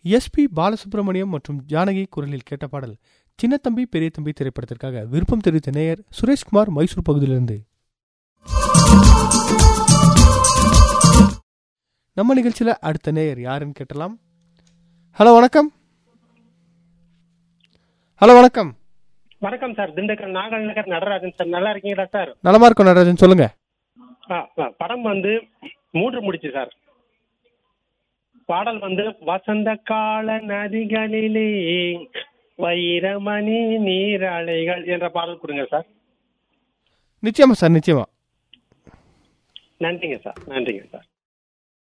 SP Balasubramaniam மற்றும் ஜானகி குரலில் கேட்ட பாடல் சின்னத்தம்பி பெரிய தம்பி திரைப்படத்திற்காக விருப்பம் தெரிவித்த நேயர் சுரேஷ்குமார் மைசூர் பகுதியிலிருந்து நம்ம நிகழ்ச்சியில் அடுத்த நேயர் யாருன்னு கேட்டலாம் ஹலோ வணக்கம் ஹலோ வணக்கம் வணக்கம் சார் திண்டுக்கல் நாகல் நகர் நடராஜன் சார் நல்லா இருக்கீங்களா சார் நலமா இருக்கும் நடராஜன் சொல்லுங்க ஆ, ஆ, படம் வந்து மூன்று முடிச்சு சார் பாடல் வந்து வசந்த கால நதிகளிலே வைரமணி நீரலைகள் என்ற பாடல் கொடுங்க சார் நிச்சயமா சார் நிச்சயமா நன்றிங்க சார் நன்றிங்க சார்